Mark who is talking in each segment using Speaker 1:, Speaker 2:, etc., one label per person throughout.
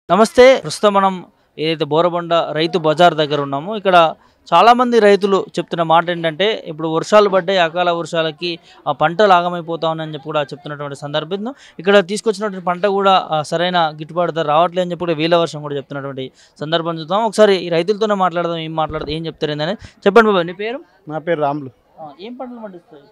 Speaker 1: నమస్తే ప్రస్తుతం మనం ఏదైతే బోరబండ రైతు బజార్ దగ్గర ఉన్నామో ఇక్కడ చాలామంది రైతులు చెప్తున్న మాట ఏంటంటే ఇప్పుడు వర్షాలు పడ్డాయి అకాల వర్షాలకి ఆ పంటలు ఆగమైపోతా ఉన్నాయని చెప్పి కూడా చెప్తున్నటువంటి సందర్భంలో ఇక్కడ తీసుకొచ్చినటువంటి పంట కూడా ఆ, సరైన గిట్టుబాటు ధర రావట్లేదు అని చెప్పి కూడా వీల వర్షం కూడా చెప్తున్నటువంటి సందర్భం చూద్దాం ఒకసారి ఈ రైతులతోనే మాట్లాడదాం ఏం మాట్లాడదాం ఏం చెప్తారు ఏందని చెప్పండి బాబా నీ పేరు
Speaker 2: నా పేరు రాములు
Speaker 1: ఆ, ఏం పంటలు పండిస్తాయి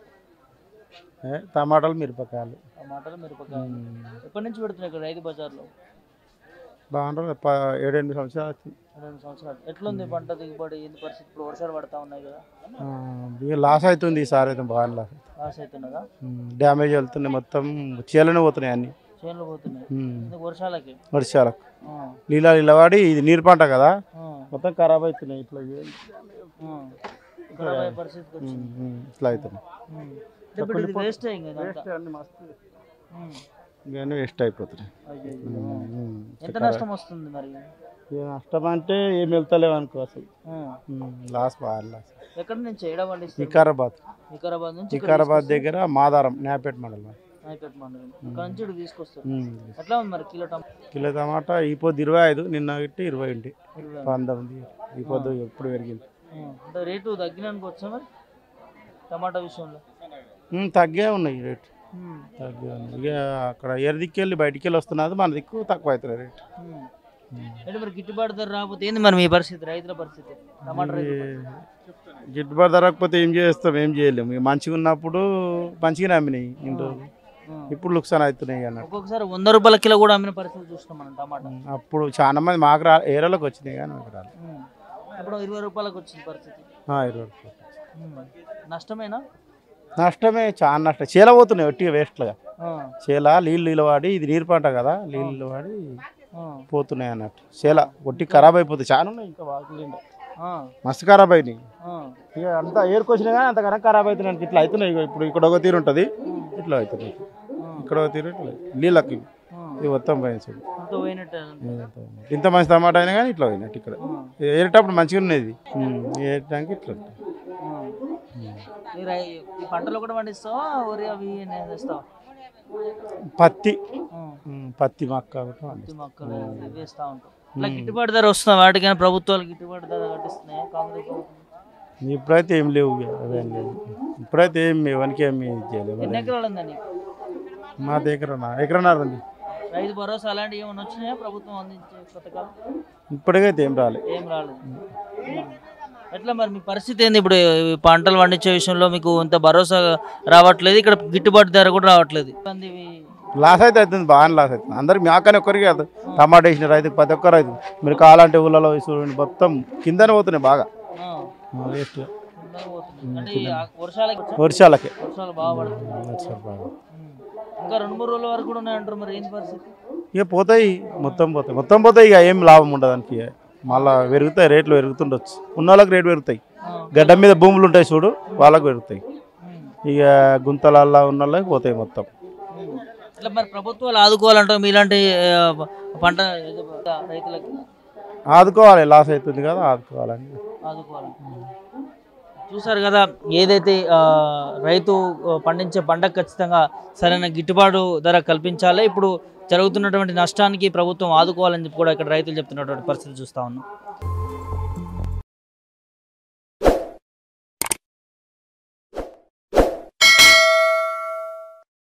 Speaker 2: ఏ, టమాటాలు మిరపకాయలు
Speaker 1: టమాటాలు మిరపకాయలు ఎప్పటి నుంచి పెడుతున్నాయి ఇక్కడ రైతు బజార్లో
Speaker 2: బాగుంటుంది ప ఏడెనిమిది సంవత్సరాలు వచ్చింది
Speaker 1: రెండు సంవత్సరాలు ఎట్లుంది పంట దిగుబడి ఏంది పరిస్థితి ఇప్పుడు వర్షాలు పడతా ఉన్నాయి కదా
Speaker 2: ఆ, ఇక లాస్ అవుతుంది ఈసారి అయితే బాగా లాస్ అవుతుంది
Speaker 1: లాస్ అవుతున్నదా
Speaker 2: ఉమ్, డ్యామేజ్ వెళ్తున్నాయి మొత్తం చీలనే పోతున్నాయి అన్ని
Speaker 1: చేనులు పోతున్నాయి
Speaker 2: ఉమ్,
Speaker 1: ఎందుకు వర్షాలకి
Speaker 2: వర్షాలకు
Speaker 1: ఆ,
Speaker 2: నీళ్ళ నిలబడి ఇది నీరు పంట కదా
Speaker 1: ఆ,
Speaker 2: మొత్తం ఖరాబ్ అవుతున్నాయి ఇట్లా ఏ-
Speaker 1: ఆ. ఖరాబ్ అయ్యే పరిస్థితికి వచ్చింది
Speaker 2: ఉమ్, ఉమ్, ఇట్లా అవుతున్నాయి
Speaker 1: ఉమ్. ఇప్పుడు ఇది వేస్ట్ అయింది ఇదంతా.
Speaker 2: అన్ని మస్తు
Speaker 1: ఉమ్.
Speaker 2: ఇవన్నీ వేస్ట్ అయిపోతున్నాయి
Speaker 1: అయ్యయ్యో.
Speaker 2: ఉమ్, ఉమ్.
Speaker 1: ఎంత నష్టం వస్తుంది మరి
Speaker 2: ఇక నష్టం అంటే ఏం వెళ్తలేవు అనుకో అసలు
Speaker 1: ఆ.
Speaker 2: ఉమ్, లాస్ బాగా లాస్
Speaker 1: ఎక్కడి నుంచి ఎడ పండిస్తారు
Speaker 2: వికారాబాద్
Speaker 1: వికారాబాద్ నుంచి ఇక్కడ
Speaker 2: వికారాబాద్ దగ్గర మాదారం నాపేట మండలం
Speaker 1: నాయకట్ మండలం ఇక్కడ నుంచి ఇక్కడ తీసుకొస్తారు
Speaker 2: ఉమ్.
Speaker 1: ఎట్లా ఉంది మరి కిలో టమాటా
Speaker 2: కిలో టమాటా ఈ పొద్దు ఇరవై ఐదు నిన్న ఇట్టి ఇరవై ఉండి
Speaker 1: ఇరవై.
Speaker 2: పంతొమ్మిది ఈ పొద్దు ఎప్పుడు పెరిగింది
Speaker 1: ఆ. అంటే రేటు తగ్గినానికి వచ్చా మరి టమాటా విషయంలో
Speaker 2: ఉమ్, తగ్గే ఉన్నాయి రేట్
Speaker 1: ఉమ్.
Speaker 2: తగ్గే ఉన్నాయి ఇక అక్కడ ఎర దిక్కెళ్ళి బయటికి వెళ్ళి వస్తున్నది మన దిక్కు తక్కువ అవుతుంది రేట్
Speaker 1: ఉమ్. అంటే మరి గిట్టుబాటు ధర రాకపోతే ఏంది మరి మీ పరిస్థితి రైతుల పరిస్థితి టమాటా రైతుల పరిస్థితి.
Speaker 2: గిట్టుబాటు ధరకపోతే ఏం చేస్తాం ఏం చేయలేము ఇక మంచిగా ఉన్నప్పుడు మంచిగానే అమ్మినాయి ఇన్ని రోజులు
Speaker 1: ఆ.
Speaker 2: ఇప్పుడు లుక్సాన్ అవుతున్నాయి అన్నట్టు
Speaker 1: ఒక్కొక్కసారి వంద రూపాయల కిలో కూడా అమ్మిన పరిస్థితి చూస్తాం మనం టమాటా
Speaker 2: ఉమ్, అప్పుడు చాలా మంది మాకు రా ఏరియాలోకి వచ్చినాయి కానీ మాకు రాలేదు
Speaker 1: ఉమ్. ఇప్పుడు ఇరవై రూపాయలకు వచ్చింది పరిస్థితి
Speaker 2: ఆ, ఇరవై రూపాయలు.
Speaker 1: ఉమ్. నష్టమేనా
Speaker 2: నష్టమే చాలా నష్టం చీల పోతున్నాయి ఒట్టిగా వేస్ట్లుగా
Speaker 1: ఆ.
Speaker 2: చీల నీళ్ళు నిలవాడి ఇది నీరు పంట కదా నీళ్ళు నిలవాడి
Speaker 1: ఆ.
Speaker 2: పోతున్నాయి అన్నట్టు చీల ఒట్టి ఖరాబ్ అయిపోతుంది చాలా ఉన్నాయి ఇంకా వాకులు
Speaker 1: ఆ.
Speaker 2: మస్తు ఖరాబ్ అయినాయి
Speaker 1: ఆ.
Speaker 2: ఇక అంతా ఏరుకొచ్చినా కానీ అంతకన్నా ఖరాబ్ అవుతున్నాయి ఇట్లా అవుతున్నాయి ఇగో ఇప్పుడు ఇక్కడ ఒక తీరు ఉంటుంది ఇట్లా అవుతున్నాయి ఇక్కడ ఒక తీరు ఇట్లా నీళ్ళకి
Speaker 1: ఆ.
Speaker 2: ఇది మొత్తం పోయింది చూడు
Speaker 1: అంత పోయినట్టే
Speaker 2: ఇంత మంచి టమాటా అయినా కానీ ఇట్లా పోయినట్టు ఇక్కడ ఏరేటప్పుడు మంచిగా ఉన్నది ఉమ్, ఏరటానికి ఇట్లా ఉంటుంది.
Speaker 1: ఆ. ఈ రై- ఈ పంటలు కూడా పండిస్తావా వరి అవి నేను వేస్తావా
Speaker 2: పత్తి
Speaker 1: ఆ.
Speaker 2: ఉమ్, పత్తి మక్క ఒకటి పండిస్తాం.
Speaker 1: పత్తి మొక్కలు ఇవి వేస్తా ఉంటాం ఇట్లా గిట్టుబాటు ధర వస్తుంది వాటికైనా ప్రభుత్వాలు గిట్టుబాటు ధర కట్టిస్తున్నాయి కాంగ్రెస్ ప్రభుత్వం
Speaker 2: ఇప్పుడైతే ఏం లేవు ఇక, అవేం లేవు ఇప్పుడైతే ఏం ఎవరికి ఏమి ఇది చేయలేవు
Speaker 1: ఎన్ని ఎకరాలు ఉందండి
Speaker 2: మా దగ్గర ఎకరన్నర ఉంది
Speaker 1: రైతు భరోసా అలాంటివి ఏమైనా వచ్చినాయా ప్రభుత్వం అందించే పథకాలు
Speaker 2: ఇప్పటికైతే ఏం రాలే
Speaker 1: ఏం రాలేదు ఎట్లా మరి మీ పరిస్థితి ఏంది ఇప్పుడు ఈ పంటలు పండించే విషయంలో మీకు ఇంత భరోసా రావట్లేదు ఇక్కడ గిట్టుబాటు ధర కూడా రావట్లేదు ఇబ్బంది ఇవి.
Speaker 2: లాస్ అయితే అవుతుంది బాగా లాస్ అవుతుంది అందరికి మాకనే ఒక్కరికి కాదు టమాటా వేసిన రైతు ప్రతి ఒక్క రైతు మీరు కావాలంటే ఊళ్ళలో చూడండి మొత్తం కిందనే పోతున్నాయి బాగా
Speaker 1: ఆ,
Speaker 2: వేస్ట్
Speaker 1: కిందకి పోతుంది. అంటే ఈ ఆ వర్షాలకి
Speaker 2: వర్షాలకే
Speaker 1: వర్షాలు బాగా పడుతుంది
Speaker 2: వర్షాలు బాగా
Speaker 1: ఉమ్. ఇంకా రెండు మూడు రోజుల వరకు కూడా ఉన్నాయంటారు మరి ఏంటి పరిస్థితి
Speaker 2: ఇక పోతాయి మొత్తం పోతాయి మొత్తం పోతాయి ఇక ఏం లాభం ఉండదు దానికి మళ్ళా పెరుగుతాయి రేట్లు పెరుగుతుండొచ్చు ఉన్న వాళ్ళకి రేటు పెరుగుతాయి
Speaker 1: ఆ,
Speaker 2: గడ్డ మీద భూములు ఉంటాయి చూడు వాళ్ళకి పెరుగుతాయి
Speaker 1: ఉమ్,
Speaker 2: ఇక గుంతలల్లా ఉన్న వాళ్ళకి పోతాయి మొత్తం
Speaker 1: ఉమ్. ఇట్లా మరి ప్రభుత్వాలు ఆదుకోవాలంటారు మీలాంటి ఆ, పంట ఏదో రైతులకి
Speaker 2: ఆదుకోవాలి లాస్ అవుతుంది కదా ఆదుకోవాలని
Speaker 1: ఆదుకోవాలి చూసారు కదా ఏదైతే ఆ, రైతు ఆ, పండించే పంటకు ఖచ్చితంగా సరైన గిట్టుబాటు ధర కల్పించాలి ఇప్పుడు జరుగుతున్నటువంటి నష్టానికి ప్రభుత్వం ఆదుకోవాలని చెప్పి కూడా ఇక్కడ రైతులు చెప్తున్నటువంటి పరిస్థితి చూస్తా ఉన్నాం